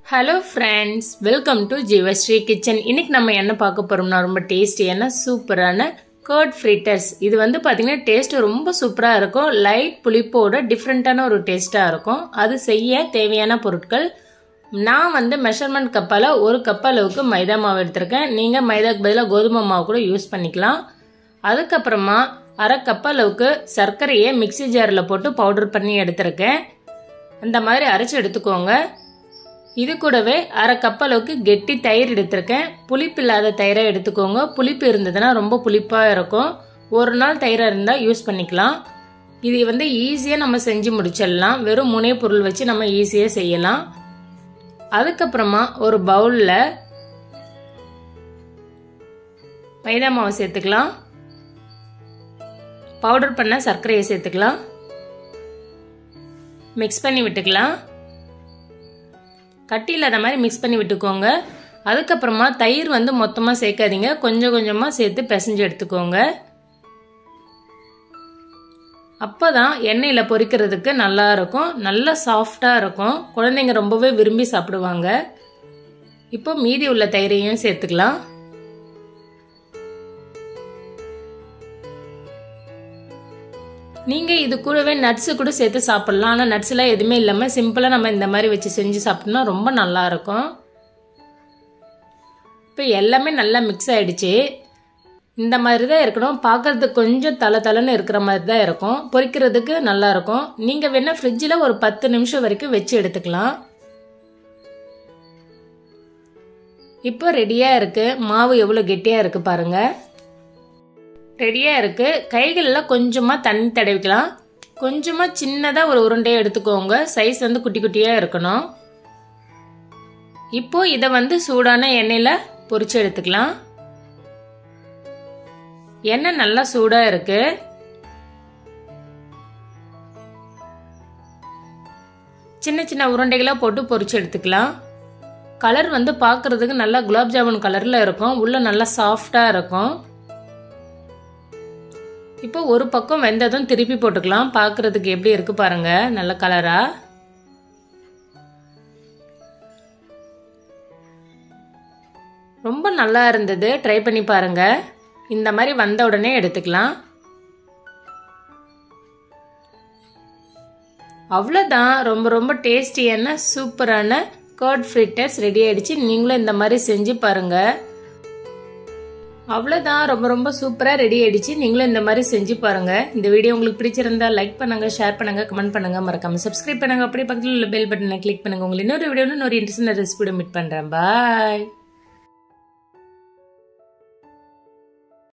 hello friends welcome to Jeevashree kitchen இன்னைக்கு நம்ம என்ன பார்க்க போறோம்னா ரொம்ப டேஸ்டியான சூப்பரான கர்ட் ஃப்ரிட்டர்ஸ் இது வந்து பார்த்தீங்கன்னா டேஸ்ட் ரொம்ப சூப்பராக இருக்கும் லைட் புளிப்போட டிஃப்ரெண்ட்டான ஒரு டேஸ்ட்டாக இருக்கும் அது செய்ய தேவையான பொருட்கள் நான் வந்து மெஷர்மெண்ட் கப்பால் ஒரு கப் அளவுக்கு மைதா மாவு எடுத்திருக்கேன் நீங்கள் மைதாக்கு பதிலாக கோதுமை மாவு கூட யூஸ் பண்ணிக்கலாம் அதுக்கப்புறமா அரை கப் அளவுக்கு சர்க்கரையை மிக்சி ஜாரில் போட்டு பவுடர் பண்ணி எடுத்திருக்கேன் அந்த மாதிரி அரைச்சி எடுத்துக்கோங்க இது கூடவே அரை கப் அளவுக்கு கெட்டி தயிர் எடுத்திருக்கேன் புளிப்பு இல்லாத தயிரை எடுத்துக்கோங்க புளிப்பு இருந்ததுன்னா ரொம்ப புளிப்பாக இருக்கும் ஒரு நாள் தயிராக இருந்தால் யூஸ் பண்ணிக்கலாம் இது வந்து ஈஸியாக நம்ம செஞ்சு முடிச்சிடலாம் வெறும் முனை பொருள் வச்சு நம்ம ஈஸியாக செய்யலாம் அதுக்கப்புறமா ஒரு பவுலில் மைதா மாவு சேர்த்துக்கலாம் பவுடர் பண்ண சர்க்கரையை சேர்த்துக்கலாம் மிக்ஸ் பண்ணி விட்டுக்கலாம் கட்டி இல்லாத மாதிரி மிக்ஸ் பண்ணி விட்டுக்கோங்க அதுக்கப்புறமா தயிர் வந்து மொத்தமாக சேர்க்காதீங்க கொஞ்சம் கொஞ்சமாக சேர்த்து பிசைஞ்சு எடுத்துக்கோங்க அப்போ தான் எண்ணெயில் பொரிக்கிறதுக்கு நல்லா இருக்கும் நல்லா சாஃப்டாக இருக்கும் குழந்தைங்க ரொம்பவே விரும்பி சாப்பிடுவாங்க இப்போ மீதி உள்ள தயிரையும் சேர்த்துக்கலாம் நீங்கள் இது கூடவே நட்ஸு கூட சேர்த்து சாப்பிட்லாம் ஆனால் நட்ஸ்லாம் எதுவுமே இல்லாமல் சிம்பிளாக நம்ம இந்த மாதிரி வச்சு செஞ்சு சாப்பிட்டோம்னா ரொம்ப நல்லாயிருக்கும் இப்போ எல்லாமே நல்லா மிக்ஸ் ஆகிடுச்சு இந்த மாதிரி தான் இருக்கணும் பார்க்குறதுக்கு கொஞ்சம் தலை தலைன்னு இருக்கிற மாதிரி தான் இருக்கும் பொரிக்கிறதுக்கு நல்லாயிருக்கும் நீங்கள் வேணால் ஃப்ரிட்ஜில் ஒரு பத்து நிமிஷம் வரைக்கும் வச்சு எடுத்துக்கலாம் இப்போ ரெடியாக இருக்குது மாவு எவ்வளோ கெட்டியாக இருக்குது பாருங்கள் ரெடியாக இருக்குது கைகளில் கொஞ்சமாக தண்ணி தடவிக்கலாம் கொஞ்சமாக சின்னதாக ஒரு உருண்டையை எடுத்துக்கோங்க சைஸ் வந்து குட்டி குட்டியாக இருக்கணும் இப்போ இதை வந்து சூடான எண்ணெயில் பொரிச்சு எடுத்துக்கலாம் எண்ணெய் நல்லா சூடாக இருக்கு சின்ன சின்ன உருண்டைகளாக போட்டு பொரிச்சு எடுத்துக்கலாம் கலர் வந்து பார்க்குறதுக்கு நல்லா குலாப் ஜாமுன் கலரில் இருக்கும் உள்ள நல்லா சாஃப்டாக இருக்கும் இப்போ ஒரு பக்கம் வெந்ததும் திருப்பி போட்டுக்கலாம் பார்க்குறதுக்கு எப்படி இருக்கு பாருங்க நல்ல கலரா ரொம்ப நல்லா இருந்தது ட்ரை பண்ணி பாருங்க இந்த மாதிரி வந்த உடனே எடுத்துக்கலாம் அவ்வளோதான் ரொம்ப ரொம்ப டேஸ்டியான சூப்பரான கர்ட் ஃப்ரிட்டர்ஸ் ரெடி ஆயிடுச்சு நீங்களும் இந்த மாதிரி செஞ்சு பாருங்கள் அவ்வளோதான் ரொம்ப ரொம்ப சூப்பராக ரெடி ஆயிடுச்சு நீங்களும் இந்த மாதிரி செஞ்சு பாருங்க இந்த வீடியோ உங்களுக்கு பிடிச்சிருந்தா லைக் பண்ணுங்க ஷேர் பண்ணுங்க கமெண்ட் பண்ணுங்க மறக்காம சப்ஸ்கிரைப் பண்ணுங்க அப்படியே பக்கத்தில் உள்ள பெல் பட்டனை கிளிக் பண்ணுங்க உங்களுக்கு இன்னொரு வீடியோ இன்னொரு இன்ட்ரெஸ்ட் ரெசிபியோட மீட் பண்ணுறேன் பாய்